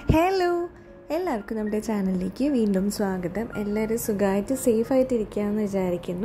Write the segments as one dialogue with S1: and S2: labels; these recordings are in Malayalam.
S1: ഹലോ എല്ലാവർക്കും നമ്മുടെ ചാനലിലേക്ക് വീണ്ടും സ്വാഗതം എല്ലാവരും സുഖമായിട്ട് സേഫായിട്ട് ഇരിക്കാമെന്ന് വിചാരിക്കുന്നു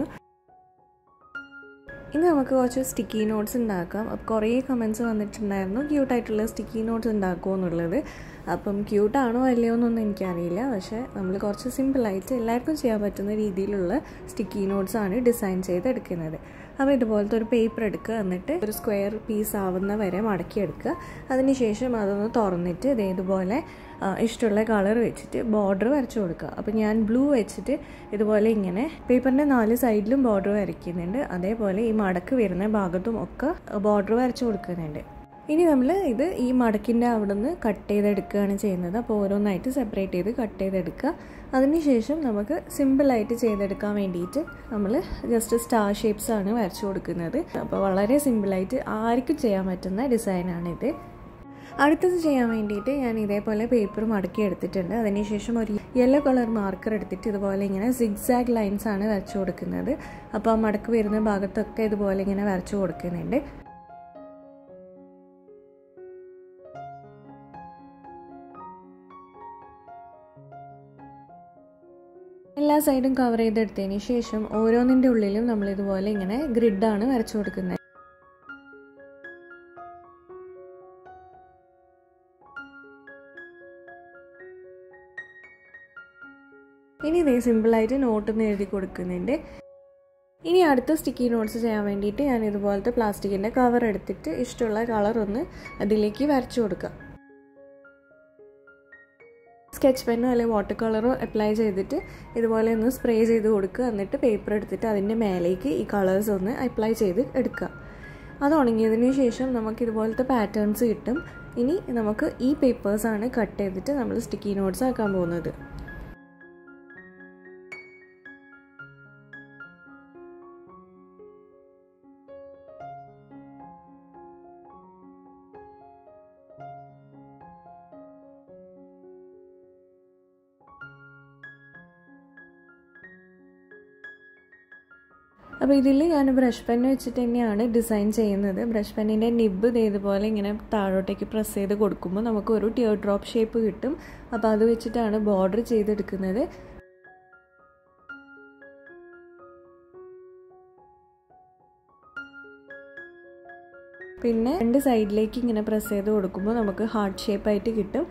S1: ഇന്ന് നമുക്ക് കുറച്ച് സ്റ്റിക്കി നോട്ട്സ് ഉണ്ടാക്കാം അപ്പോൾ കുറേ കമൻസ് വന്നിട്ടുണ്ടായിരുന്നു ക്യൂട്ടായിട്ടുള്ള സ്റ്റിക്കി നോട്ട്സ് ഉണ്ടാക്കുമോ എന്നുള്ളത് അപ്പം ക്യൂട്ടാണോ അല്ലയോ എന്നൊന്നും എനിക്കറിയില്ല പക്ഷേ നമ്മൾ കുറച്ച് സിമ്പിളായിട്ട് എല്ലാവർക്കും ചെയ്യാൻ പറ്റുന്ന രീതിയിലുള്ള സ്റ്റിക്കി നോട്ട്സ് ആണ് ഡിസൈൻ ചെയ്തെടുക്കുന്നത് അപ്പോൾ ഇതുപോലത്തെ ഒരു പേപ്പർ എടുക്കുക എന്നിട്ട് ഒരു സ്ക്വയർ പീസ് ആവുന്ന വരെ മടക്കിയെടുക്കുക അതിനുശേഷം അതൊന്ന് തുറന്നിട്ട് ഇത് ഇതുപോലെ ഇഷ്ടമുള്ള കളർ വെച്ചിട്ട് ബോർഡർ വരച്ചു കൊടുക്കുക അപ്പോൾ ഞാൻ ബ്ലൂ വെച്ചിട്ട് ഇതുപോലെ ഇങ്ങനെ പേപ്പറിൻ്റെ നാല് സൈഡിലും ബോർഡർ വരയ്ക്കുന്നുണ്ട് അതേപോലെ ഈ മടക്ക് വരുന്ന ഭാഗത്തും ഒക്കെ ബോർഡർ വരച്ചു കൊടുക്കുന്നുണ്ട് ഇനി നമ്മൾ ഇത് ഈ മടക്കിൻ്റെ അവിടെ നിന്ന് കട്ട് ചെയ്തെടുക്കുകയാണ് ചെയ്യുന്നത് അപ്പോൾ ഓരോന്നായിട്ട് സെപ്പറേറ്റ് ചെയ്ത് കട്ട് ചെയ്തെടുക്കുക അതിനുശേഷം നമുക്ക് സിമ്പിളായിട്ട് ചെയ്തെടുക്കാൻ വേണ്ടിയിട്ട് നമ്മൾ ജസ്റ്റ് സ്റ്റാർ ഷേപ്സ് ആണ് വരച്ചു കൊടുക്കുന്നത് അപ്പോൾ വളരെ സിമ്പിളായിട്ട് ആർക്കും ചെയ്യാൻ പറ്റുന്ന ഡിസൈനാണിത് അടുത്തത് ചെയ്യാൻ വേണ്ടിയിട്ട് ഞാൻ ഇതേപോലെ പേപ്പർ മടക്കി എടുത്തിട്ടുണ്ട് അതിനുശേഷം ഒരു യെല്ലോ കളർ മാർക്കർ എടുത്തിട്ട് ഇതുപോലെ ഇങ്ങനെ സിഗ്സാഗ് ലൈൻസ് ആണ് വരച്ചു കൊടുക്കുന്നത് അപ്പോൾ ആ മടക്ക് വരുന്ന ഭാഗത്തൊക്കെ ഇതുപോലെ ഇങ്ങനെ വരച്ചു കൊടുക്കുന്നുണ്ട് എല്ലാ സൈഡും കവർ ചെയ്തെടുത്തതിന് ശേഷം ഓരോന്നിൻ്റെ ഉള്ളിലും നമ്മൾ ഇതുപോലെ ഇങ്ങനെ ഗ്രിഡാണ് വരച്ചു കൊടുക്കുന്നത് ഇനി ഇതേ സിമ്പിളായിട്ട് നോട്ടൊന്ന് എഴുതി കൊടുക്കുന്നുണ്ട് ഇനി അടുത്ത സ്റ്റിക്കി നോട്ട്സ് ചെയ്യാൻ വേണ്ടിയിട്ട് ഞാൻ ഇതുപോലത്തെ പ്ലാസ്റ്റിക്കിൻ്റെ കവർ എടുത്തിട്ട് ഇഷ്ടമുള്ള കളർ ഒന്ന് അതിലേക്ക് വരച്ചു കൊടുക്കുക സ്കെച്ച് പെന്നോ അല്ലെങ്കിൽ വാട്ടർ കളറോ അപ്ലൈ ചെയ്തിട്ട് ഇതുപോലെ ഒന്ന് സ്പ്രേ ചെയ്ത് കൊടുക്കുക എന്നിട്ട് പേപ്പർ എടുത്തിട്ട് അതിൻ്റെ മേലേക്ക് ഈ കളേഴ്സ് ഒന്ന് അപ്ലൈ ചെയ്ത് എടുക്കുക അത് ഉണങ്ങിയതിന് ശേഷം നമുക്ക് ഇതുപോലത്തെ പാറ്റേൺസ് കിട്ടും ഇനി നമുക്ക് ഈ പേപ്പേഴ്സാണ് കട്ട് ചെയ്തിട്ട് നമ്മൾ സ്റ്റിക്കി നോട്ട്സ് ആക്കാൻ പോകുന്നത് അപ്പോൾ ഇതിൽ ഞാൻ ബ്രഷ് പെൻ വെച്ചിട്ട് തന്നെയാണ് ഡിസൈൻ ചെയ്യുന്നത് ബ്രഷ് പെന്നിൻ്റെ നിബ് ഇതേപോലെ ഇങ്ങനെ താഴോട്ടേക്ക് പ്രസ് ചെയ്ത് കൊടുക്കുമ്പോൾ നമുക്ക് ഒരു ടിയർ ഡ്രോപ്പ് ഷേപ്പ് കിട്ടും അപ്പോൾ അത് വെച്ചിട്ടാണ് ബോർഡർ ചെയ്തെടുക്കുന്നത് പിന്നെ രണ്ട് സൈഡിലേക്ക് ഇങ്ങനെ പ്രസ് ചെയ്ത് കൊടുക്കുമ്പോൾ നമുക്ക് ഹാർട്ട് ഷേപ്പായിട്ട് കിട്ടും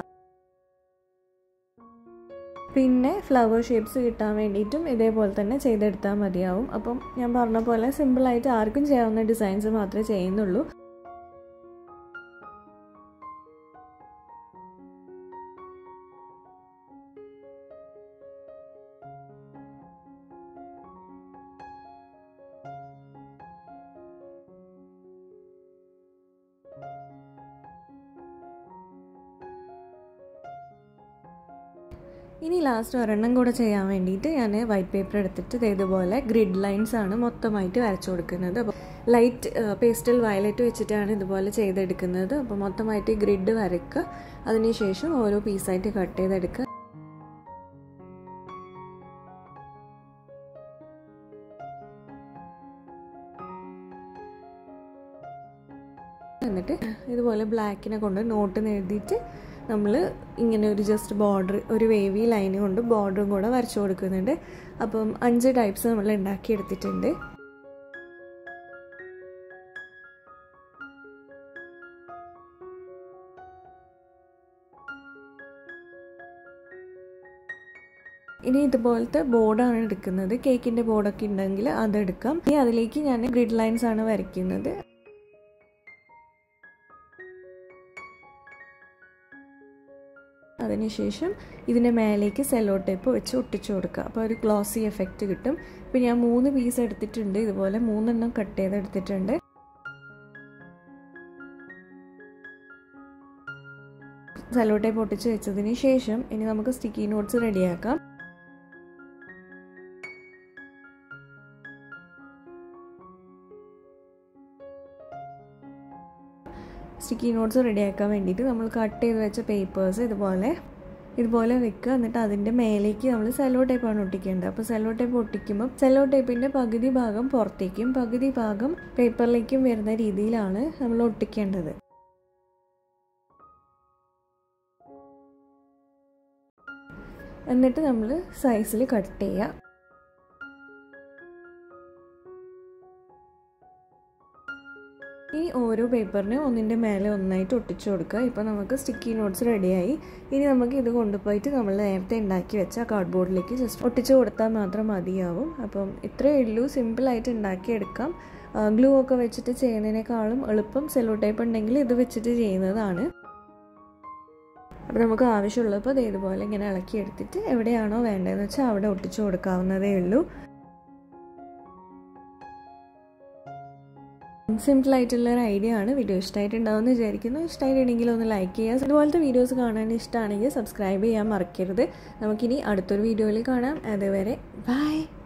S1: പിന്നെ ഫ്ലവർ ഷേപ്സ് കിട്ടാൻ വേണ്ടിയിട്ടും ഇതേപോലെ തന്നെ ചെയ്തെടുത്താൽ മതിയാവും അപ്പം ഞാൻ പറഞ്ഞ പോലെ സിമ്പിളായിട്ട് ആർക്കും ചെയ്യാവുന്ന ഡിസൈൻസ് മാത്രമേ ചെയ്യുന്നുള്ളൂ ഇനി ലാസ്റ്റ് ഒരെണ്ണം കൂടെ ചെയ്യാൻ വേണ്ടിയിട്ട് ഞാൻ വൈറ്റ് പേപ്പർ എടുത്തിട്ട് ഇതേപോലെ ഗ്രിഡ് ലൈൻസ് ആണ് മൊത്തമായിട്ട് വരച്ചു കൊടുക്കുന്നത് അപ്പോൾ ലൈറ്റ് പേസ്റ്റൽ വയലറ്റ് വെച്ചിട്ടാണ് ഇതുപോലെ ചെയ്തെടുക്കുന്നത് അപ്പോൾ മൊത്തമായിട്ട് ഗ്രിഡ് വരയ്ക്കുക അതിനുശേഷം ഓരോ പീസായിട്ട് കട്ട് ചെയ്തെടുക്കുക എന്നിട്ട് ഇതുപോലെ ബ്ലാക്കിനെ കൊണ്ട് നോട്ട് എഴുതിയിട്ട് നമ്മൾ ഇങ്ങനെ ഒരു ജസ്റ്റ് ബോർഡർ ഒരു വേവി ലൈൻ കൊണ്ട് ബോർഡറും കൂടെ വരച്ചു കൊടുക്കുന്നുണ്ട് അപ്പം അഞ്ച് ടൈപ്സ് നമ്മൾ ഉണ്ടാക്കിയെടുത്തിട്ടുണ്ട് ഇനി ഇതുപോലത്തെ ബോർഡാണ് എടുക്കുന്നത് കേക്കിൻ്റെ ബോർഡൊക്കെ ഉണ്ടെങ്കിൽ അതെടുക്കാം ഇനി അതിലേക്ക് ഞാൻ ഗ്രിഡ് ലൈൻസ് ആണ് വരയ്ക്കുന്നത് അതിനുശേഷം ഇതിൻ്റെ മേലേക്ക് സെല്ലോ ടേപ്പ് വെച്ച് ഒട്ടിച്ചു കൊടുക്കുക അപ്പോൾ ഒരു ഗ്ലോസി എഫക്റ്റ് കിട്ടും ഇപ്പോൾ ഞാൻ മൂന്ന് പീസ് എടുത്തിട്ടുണ്ട് ഇതുപോലെ മൂന്നെണ്ണം കട്ട് ചെയ്തെടുത്തിട്ടുണ്ട് സെല്ലോ ടേപ്പ് ഒട്ടിച്ച് വെച്ചതിന് ശേഷം ഇനി നമുക്ക് സ്റ്റിക്കി നോട്ട്സ് റെഡിയാക്കാം സ്റ്റിക്കി നോട്ട്സ് റെഡിയാക്കാൻ വേണ്ടിയിട്ട് നമ്മൾ കട്ട് ചെയ്ത് വെച്ച പേപ്പേഴ്സ് ഇതുപോലെ ഇതുപോലെ വെക്കുക എന്നിട്ട് അതിൻ്റെ മേലേക്ക് നമ്മൾ സെല്ലോ ടേപ്പാണ് ഒട്ടിക്കേണ്ടത് അപ്പോൾ സെല്ലോ ടേപ്പ് ഒട്ടിക്കുമ്പോൾ സെല്ലോ ടേപ്പിൻ്റെ പകുതി ഭാഗം പുറത്തേക്കും പകുതി ഭാഗം പേപ്പറിലേക്കും വരുന്ന രീതിയിലാണ് നമ്മൾ ഒട്ടിക്കേണ്ടത് എന്നിട്ട് നമ്മൾ സൈസിൽ കട്ട് ചെയ്യുക ഈ ഓരോ പേപ്പറിനെ ഒന്നിൻ്റെ മേലെ ഒന്നായിട്ട് ഒട്ടിച്ചു കൊടുക്കുക ഇപ്പോൾ നമുക്ക് സ്റ്റിക്കി നോട്ട്സ് റെഡിയായി ഇനി നമുക്ക് ഇത് കൊണ്ടുപോയിട്ട് നമ്മൾ നേരത്തെ ഉണ്ടാക്കി വെച്ച കാർഡ് ബോർഡിലേക്ക് ജസ്റ്റ് ഒട്ടിച്ചു കൊടുത്താൽ മാത്രം മതിയാവും അപ്പം ഇത്രയേ ഉള്ളൂ സിമ്പിളായിട്ട് ഉണ്ടാക്കിയെടുക്കാം ഗ്ലൂ ഒക്കെ വെച്ചിട്ട് ചെയ്യുന്നതിനേക്കാളും എളുപ്പം സെലോ ടൈപ്പ് ഉണ്ടെങ്കിൽ ഇത് വെച്ചിട്ട് ചെയ്യുന്നതാണ് അപ്പോൾ നമുക്ക് ആവശ്യമുള്ളപ്പോൾ ഇതുപോലെ ഇങ്ങനെ ഇളക്കി എടുത്തിട്ട് എവിടെയാണോ വേണ്ടതെന്ന് വെച്ചാൽ അവിടെ ഒട്ടിച്ചു കൊടുക്കാവുന്നതേ ഉള്ളൂ സിമ്പിൾ ആയിട്ടുള്ള ഒരു ഐഡിയ ആണ് വീഡിയോ ഇഷ്ടമായിട്ടുണ്ടാവുമെന്ന് വിചാരിക്കുന്നു ഇഷ്ടമായിട്ടുണ്ടെങ്കിൽ ഒന്ന് ലൈക്ക് ചെയ്യുക ഇതുപോലത്തെ വീഡിയോസ് കാണാൻ ഇഷ്ടമാണെങ്കിൽ സബ്സ്ക്രൈബ് ചെയ്യാൻ മറക്കരുത് നമുക്കിനി അടുത്തൊരു വീഡിയോയിൽ കാണാം അതുവരെ ബൈ